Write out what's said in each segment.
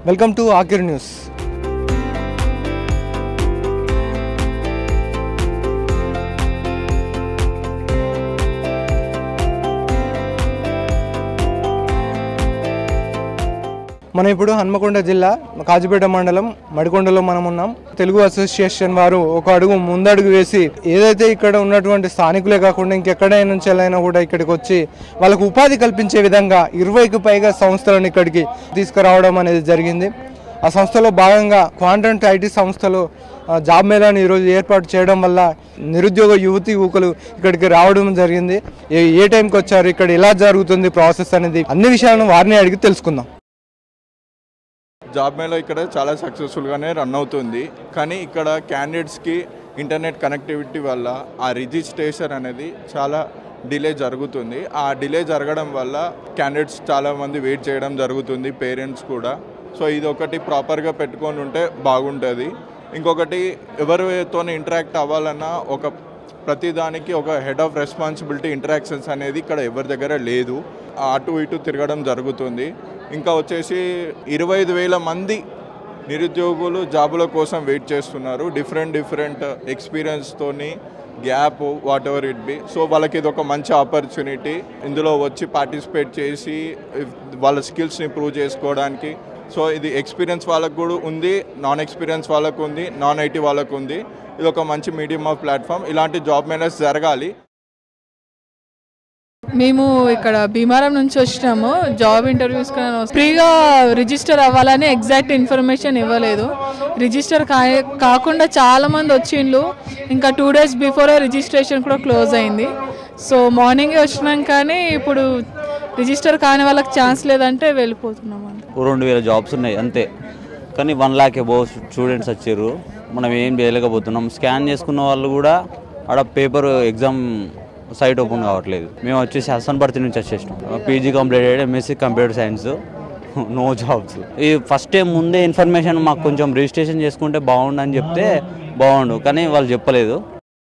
welcome to ఆకిర్ news మనం ఇప్పుడు హన్మకొండ జిల్లా కాజిపేట మండలం మడికొండలో మనం ఉన్నాం తెలుగు అసోసియేషన్ వారు ఒక అడుగు ముందడుగు వేసి ఏదైతే ఇక్కడ ఉన్నటువంటి స్థానికులే కాకుండా ఇంకెక్కడైనా నుంచి వెళ్ళైనా కూడా ఇక్కడికి వచ్చి వాళ్ళకు ఉపాధి కల్పించే విధంగా ఇరవైకి పైగా సంస్థలను ఇక్కడికి తీసుకురావడం అనేది జరిగింది ఆ సంస్థలో భాగంగా క్వాంటంట్ ఐటీ సంస్థలు ఆ, జాబ్ మేళాను ఈరోజు ఏర్పాటు చేయడం వల్ల నిరుద్యోగ యువతి యువకులు ఇక్కడికి రావడం జరిగింది ఏ ఏ టైంకి వచ్చారు ఇక్కడ ఎలా జరుగుతుంది ప్రాసెస్ అనేది అన్ని విషయాలను వారిని అడిగి తెలుసుకుందాం జాబ్ మేళా ఇక్కడ చాలా సక్సెస్ఫుల్గానే రన్ అవుతుంది కానీ ఇక్కడ క్యాండిడేట్స్కి ఇంటర్నెట్ కనెక్టివిటీ వల్ల ఆ రిజిస్ట్రేషన్ అనేది చాలా డిలే జరుగుతుంది ఆ డిలే జరగడం వల్ల క్యాండిడేట్స్ చాలామంది వెయిట్ చేయడం జరుగుతుంది పేరెంట్స్ కూడా సో ఇది ఒకటి ప్రాపర్గా పెట్టుకొని ఉంటే బాగుంటుంది ఇంకొకటి ఎవరితో ఇంటరాక్ట్ అవ్వాలన్నా ఒక ప్రతిదానికి ఒక హెడ్ ఆఫ్ రెస్పాన్సిబిలిటీ ఇంటరాక్షన్స్ అనేది ఇక్కడ ఎవరి దగ్గర లేదు అటు ఇటు తిరగడం జరుగుతుంది ఇంకా వచ్చేసి ఇరవై ఐదు వేల మంది నిరుద్యోగులు జాబుల కోసం వెయిట్ చేస్తున్నారు డిఫరెంట్ డిఫరెంట్ ఎక్స్పీరియన్స్తోని gap whatever it be so వాళ్ళకి ఇది ఒక మంచి ఆపర్చునిటీ ఇందులో వచ్చి పార్టిసిపేట్ చేసి if- వాళ్ళ స్కిల్స్ని ప్రూవ్ చేసుకోవడానికి సో ఇది ఎక్స్పీరియన్స్ వాళ్ళకు కూడా ఉంది నాన్ ఎక్స్పీరియన్స్ వాళ్ళకు ఉంది నాన్ ఐటీ వాళ్ళకు ఉంది ఇది ఒక మంచి మీడియం ఆఫ్ ప్లాట్ఫామ్ ఇలాంటి జాబ్ మేనేజ్ జరగాలి మేము ఇక్కడ భీమారం నుంచి వచ్చినాము జాబ్ ఇంటర్వ్యూస్ ఫ్రీగా రిజిస్టర్ అవ్వాలని ఎగ్జాక్ట్ ఇన్ఫర్మేషన్ ఇవ్వలేదు రిజిస్టర్ కా కాకుండా చాలా మంది వచ్చిండ్రు ఇంకా టూ డేస్ బిఫోరే రిజిస్ట్రేషన్ కూడా క్లోజ్ అయింది సో మార్నింగే వచ్చినాం కానీ ఇప్పుడు రిజిస్టర్ కాని వాళ్ళకి ఛాన్స్ లేదంటే వెళ్ళిపోతున్నాం అంతే ఓ రెండు వేల జాబ్స్ ఉన్నాయి అంతే కానీ వన్ ల్యాక్ ఎబో స్టూడెంట్స్ వచ్చారు మనం ఏం చేయలేకపోతున్నాం స్కాన్ చేసుకున్న వాళ్ళు కూడా ఆడ పేపర్ ఎగ్జామ్ సైట్ ఓపెన్ కావట్లేదు మేము వచ్చేసి హసన్ భర్తీ నుంచి వచ్చేసినాం పీజీ కంప్లీట్ అయ్యి MSc computer science no jobs ఈ ఫస్ట్ టైం ముందే ఇన్ఫర్మేషన్ మాకు కొంచెం రిజిస్ట్రేషన్ చేసుకుంటే బాగుండు అని చెప్తే బాగుండు కానీ వాళ్ళు చెప్పలేదు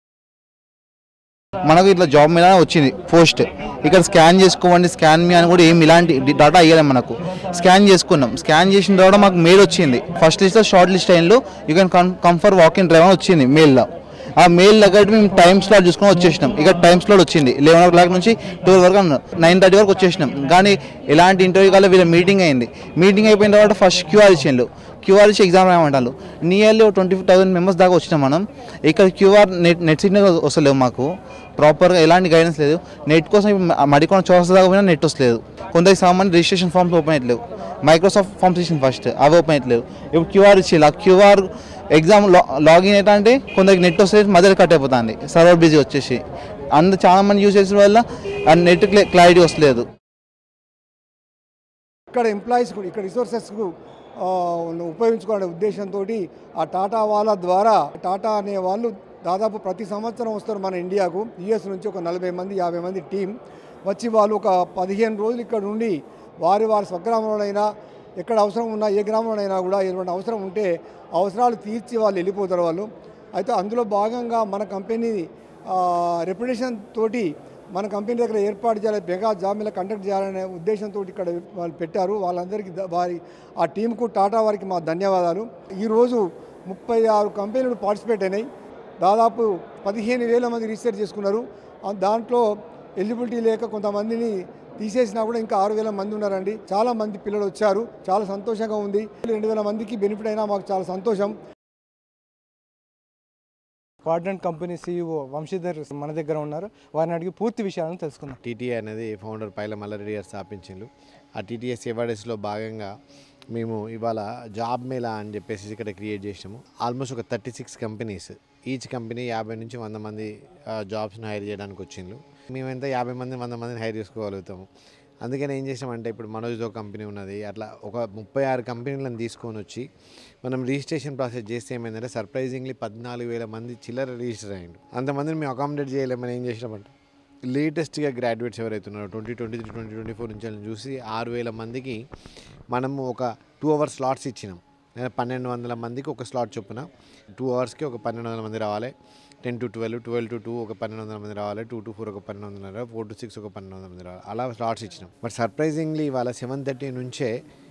మనకు ఇట్లా జాబ్ మీద వచ్చింది పోస్ట్ ఇక్కడ స్కాన్ చేసుకోండి స్కాన్ మీ అని కూడా ఏం ఇలాంటి డాటా ఇవ్వలేం మనకు స్కాన్ చేసుకున్నాం స్కాన్ చేసిన తర్వాత మాకు మెయిల్ వచ్చింది ఫస్ట్ లిస్ట్ షార్ట్ లిస్ట్ అయినలో you can come for walk in drive అని వచ్చింది మెయిల్లో ఆ మెయిల్ తగ్గట్టు మేము టైం స్లాట్ చూసుకొని వచ్చేసినాం ఇక టైం స్లాట్ వచ్చింది లెవెన్ ఓ క్లాక్ నుంచి ట్వెల్వ్ వరకు అన్నారు నైన్ థర్టీ వరకు వచ్చేసినాం కానీ ఎలాంటి ఇంటర్వ్యూ కాలేదు వీళ్ళ మీటింగ్ అయింది మీటింగ్ అయిపోయిన తర్వాత ఫస్ట్ క్యూఆర్ ఇచ్చిండు క్యూఆర్ ఇచ్చి ఎగ్జామ్ రాయమంటారు నియర్లీ ట్వంటీ థౌసండ్ మెంబర్స్ దాకా వచ్చినాం మనం ఇక్కడ క్యూఆర్ నెట్ నెట్ సిగ్నల్ వస్తలేవు మాకు ప్రాపర్గా ఎలాంటి గైడెన్స్ లేదు నెట్ కోసం ఇప్పుడు మ- మడికొండ చౌరస్తా దాకా పోయినా నెట్ వస్తలేదు కొందరికి సామాన్య రిజిస్ట్రేషన్ ఫామ్స్ ఓపెన్ అయ్యట్లేవు మైక్రోసాఫ్ట్ ఫామ్స్ ఇచ్చింది ఫస్ట్ అవి ఓపెన్ అయ్యట్లేవు ఇప్పుడు క్యూఆర్ ఇచ్చి ఆ క్యూఆర్ ఎగ్జామ్ లాగిన్ అయితే అంటే కొందరికి నెట్ వస్తే మధ్యలో కట్ అయిపోతుంది సర్వర్ బిజీ వచ్చేసి అందు చాలా మంది యూజ్ చేసిన వల్ల ఆ నెట్ క్లారిటీ వస్తలేదు ఇక్కడ ఎంప్లాయీస్ కూడా ఇక్కడ రిసోర్సెస్కు ఉపయోగించుకునే ఉద్దేశంతో ఆ టాటా వాళ్ళ ద్వారా టాటా అనే వాళ్ళు దాదాపు ప్రతి సంవత్సరం వస్తారు మన ఇండియాకు యుఎస్ నుంచి ఒక నలభై మంది యాభై మంది టీం వచ్చి వాళ్ళు ఒక పదిహేను రోజులు ఇక్కడ ఉండి వారి వారి స్వగ్రామంలోనైనా ఎక్కడ అవసరం ఉన్నా ఏ గ్రామంలోనైనా కూడా ఎటువంటి అవసరం ఉంటే అవసరాలు తీర్చి వాళ్ళు వెళ్ళిపోతారు వాళ్ళు అయితే అందులో భాగంగా మన కంపెనీ రెప్యుటేషన్ తోటి మన కంపెనీ దగ్గర ఏర్పాటు చేయాలి మెగా జాబ్ మీద కండక్ట్ చేయాలనే ఉద్దేశంతో ఇక్కడ వాళ్ళు పెట్టారు వాళ్ళందరికీ ద- వారి ఆ టీంకు టాటా వారికి మా ధన్యవాదాలు ఈరోజు ముప్పై ఆరు కంపెనీలు పార్టిసిపేట్ అయినాయి దాదాపు పదిహేను వేల మంది రీసెర్చ్ చేసుకున్నారు ఆ దాంట్లో ఎలిజిబిలిటీ లేక కొంతమందిని తీసేసినా కూడా ఇంకా ఆరు వేల మంది ఉన్నారండి చాలా మంది పిల్లలు వచ్చారు చాలా సంతోషంగా ఉంది రెండు వేల మందికి బెనిఫిట్ అయినా మాకు చాలా సంతోషం క్వాడ్రంట్ కంపెనీ సీఈఓ వంశీధర్ మన దగ్గర ఉన్నారు వారిని అడిగి పూర్తి విషయాలను తెలుసుకుందాం టీటీఏ అనేది ఫౌండర్ పైల మల్లారెడ్డి గారు స్థాపించిండ్రు ఆ టీటీఏ సేవాడేస్లో భాగంగా మేము ఇవాళ జాబ్ మేళా అని చెప్పేసి ఇక్కడ క్రియేట్ చేసాము ఆల్మోస్ట్ ఒక thirty six companies each company యాభై నుంచి వంద మంది జాబ్స్ని హైర్ చేయడానికి వచ్చిండ్రు మేమెంత యాభై మంది వంద మందిని హైర్ చేసుకోగలుగుతాము అందుకని ఏం చేసామంటే ఇప్పుడు మనోజ్తో కంపెనీ ఉన్నది అట్లా ఒక ముప్పై ఆరు కంపెనీలను తీసుకొని వచ్చి మనం రిజిస్ట్రేషన్ ప్రాసెస్ చేస్తే ఏమైందంటే సర్ప్రైజింగ్లీ పద్నాలుగు వేల మంది చిల్లర రిజిస్టర్ అయ్యిండు అంతమందిని మేము అకామిడేట్ చేయలేమని ఏం చేసినామంటే లేటెస్ట్గా గ్రాడ్యుయేట్స్ ఎవరైతే ఉన్నారో twenty twenty three twenty twenty four నుంచి వాళ్ళని చూసి ఆరు వేల మందికి మనము ఒక టూ అవర్స్ స్లాట్స్ ఇచ్చినాం లేదా పన్నెండు వందల మందికి ఒక స్లాట్ చొప్పున టూ అవర్స్కి ఒక పన్నెండు వందల మంది రావాలి ten to twelve twelve to two ఒక పన్నెండు వందల మంది రావాలి టూ టు ఫోర్ ఒక పన్నెండు వందల రావాలి ఫోర్ టు సిక్స్ ఒక పన్నెండు వందల మంది రావాలి అలా స్లాట్స్ ఇచ్చినాం బట్ సర్ప్రైజింగ్లీ ఇవాళ సెవెన్ థర్టీ నుంచే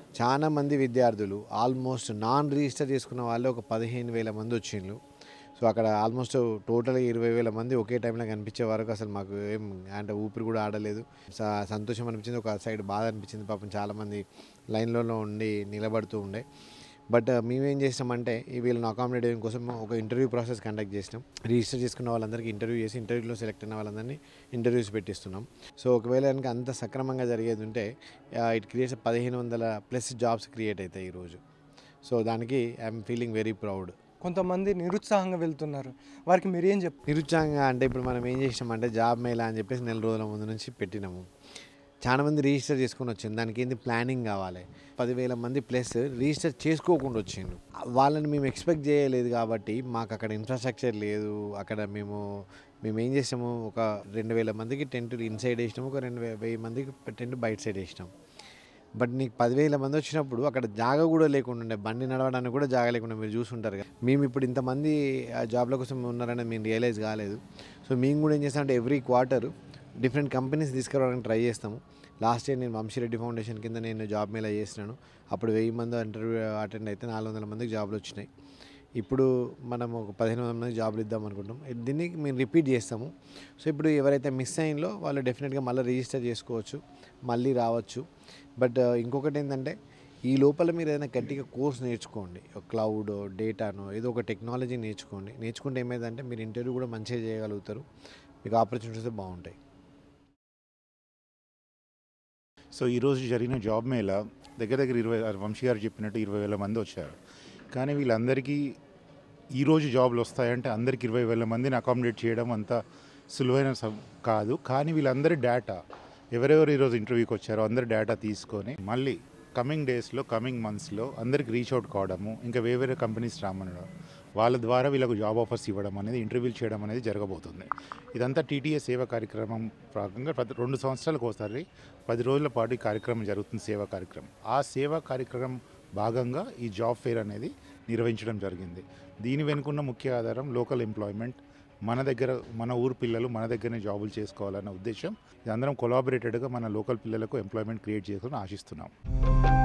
చాలా మంది విద్యార్థులు ఆల్మోస్ట్ నాన్ రిజిస్టర్ చేసుకున్న వాళ్ళు ఒక పదిహేను వేల మంది వచ్చిండ్రు సో అక్కడ ఆల్మోస్ట్ టోటల్ ఇరవై వేల మంది ఒకే టైంలో కనిపించే వరకు అసలు మాకు ఏం అంటే ఊపిరి కూడా ఆడలేదు స- సంతోషం అనిపించింది ఒక సైడ్ బాధ అనిపించింది పాపం చాలామంది లైన్లలో ఉండి నిలబడుతూ ఉండే బట్ మేమేం చేసినామంటే ఈ వీళ్ళని అకామిడేట్ చేయడం కోసం ఒక ఇంటర్వ్యూ ప్రాసెస్ కండక్ట్ చేసినాం రిజిస్టర్ చేసుకున్న వాళ్ళందరికీ ఇంటర్వ్యూ చేసి ఇంటర్వ్యూలో సెలెక్ట్ అయిన వాళ్ళందరినీ ఇంటర్వ్యూస్ పెట్టిస్తున్నాం సో ఒకవేళ కనుక అంత సక్రమంగా జరిగేది ఉంటే ఇట్ క్రియేట్స్ పదిహేను వందల ప్లస్ జాబ్స్ క్రియేట్ అవుతాయి ఈరోజు సో దానికి ఐఎమ్ ఫీలింగ్ వెరీ ప్రౌడ్ కొంతమంది నిరుత్సాహంగా వెళ్తున్నారు వారికి మీరు ఏం చెప్తారు నిరుత్సాహంగా అంటే ఇప్పుడు మనం ఏం చేసినామంటే జాబ్ మేళ అని చెప్పేసి నెల రోజుల ముందు నుంచి పెట్టినాము చాలా మంది రిజిస్టర్ చేసుకొని వచ్చింది దానికి ఏంది ప్లానింగ్ కావాలి పదివేల మంది ప్లస్ రిజిస్టర్ చేసుకోకుండా వచ్చిండు వాళ్ళని మేము ఎక్స్పెక్ట్ చేయలేదు కాబట్టి మాకు అక్కడ ఇన్ఫ్రాస్ట్రక్చర్ లేదు అక్కడ మేము మేము ఏం చేసాము ఒక రెండు వేల మందికి టెంట్ ఇన్సైడ్ వేసినాము ఒక రెండు వే- వెయ్యి మందికి టెంట్ బయట సైడ్ వేసినాం బట్ నీకు పదివేల మంది వచ్చినప్పుడు అక్కడ జాగ కూడా లేకుండా ఉండే బండి నడవడానికి కూడా జాగ లేకుండా మీరు చూసుంటారు కదా మేము ఇప్పుడు ఇంతమంది ఆ జాబ్ల కోసం ఉన్నారని మేము రియలైజ్ కాలేదు సో మేము కూడా ఏం చేస్తామంటే ఎవ్రీ క్వార్టర్ డిఫరెంట్ కంపెనీస్ తీసుకురావడానికి ట్రై చేస్తాము లాస్ట్ ఇయర్ నేను వంశీరెడ్డి ఫౌండేషన్ కింద నేను జాబ్ మేళ చేసినాను అప్పుడు వెయ్యి మంది ఇంటర్వ్యూ అటెండ్ అయితే నాలుగు వందల మందికి జాబ్లు వచ్చినాయి ఇప్పుడు మనం ఒక పదిహేను వందల మంది జాబ్లు ఇద్దాం అనుకుంటాం దీన్ని మేము రిపీట్ చేస్తాము సో ఇప్పుడు ఎవరైతే మిస్ అయినలో వాళ్ళు డెఫినెట్గా మళ్ళీ రిజిస్టర్ చేసుకోవచ్చు మళ్ళీ రావచ్చు బట్ ఇంకొకటి ఏంటంటే ఈ లోపల మీరు ఏదైనా గట్టిగా కోర్స్ నేర్చుకోండి క్లౌడ్ డేటాను ఏదో ఒక టెక్నాలజీ నేర్చుకోండి నేర్చుకుంటే ఏమైందంటే మీరు ఇంటర్వ్యూ కూడా మంచిగా చేయగలుగుతారు మీకు ఆపర్చునిటీస్ బాగుంటాయి సో ఈరోజు జరిగిన జాబ్ మేళ దగ్గర దగ్గర ఇరవై వంశీ గారు చెప్పినట్టు ఇరవై వేల మంది వచ్చారు కానీ వీళ్ళందరికీ ఈరోజు జాబ్లు వస్తాయంటే అందరికి ఇరవై వేల మందిని అకామిడేట్ చేయడం అంత సులువైన సం- కాదు కానీ వీళ్ళందరి డేటా ఎవరెవరు ఈరోజు ఇంటర్వ్యూకి వచ్చారో అందరి డేటా తీసుకొని మళ్ళీ కమింగ్ డేస్లో కమింగ్ మంత్స్లో అందరికి రీచ్ అవుట్ కావడము ఇంకా వేరే వేరే కంపెనీస్ రామనడం వాళ్ళ ద్వారా వీళ్ళకు జాబ్ ఆఫర్స్ ఇవ్వడం అనేది ఇంటర్వ్యూలు చేయడం అనేది జరగబోతుంది ఇదంతా టీటీఏ సేవా కార్యక్రమం భాగంగా ప్రతి రెండు సంవత్సరాలకు ఒకసారి పది రోజుల పాటు ఈ కార్యక్రమం జరుగుతుంది సేవా కార్యక్రమం ఆ సేవా కార్యక్రమం భాగంగా ఈ జాబ్ ఫేర్ అనేది నిర్వహించడం జరిగింది దీని వెనుకున్న ముఖ్య ఆధారం లోకల్ ఎంప్లాయ్మెంట్ మన దగ్గర మన ఊరు పిల్లలు మన దగ్గరనే జాబులు చేసుకోవాలన్న ఉద్దేశం ఇది అందరం కొలాబరేటెడ్గా మన లోకల్ పిల్లలకు ఎంప్లాయ్మెంట్ క్రియేట్ చేసుకుని ఆశిస్తున్నాం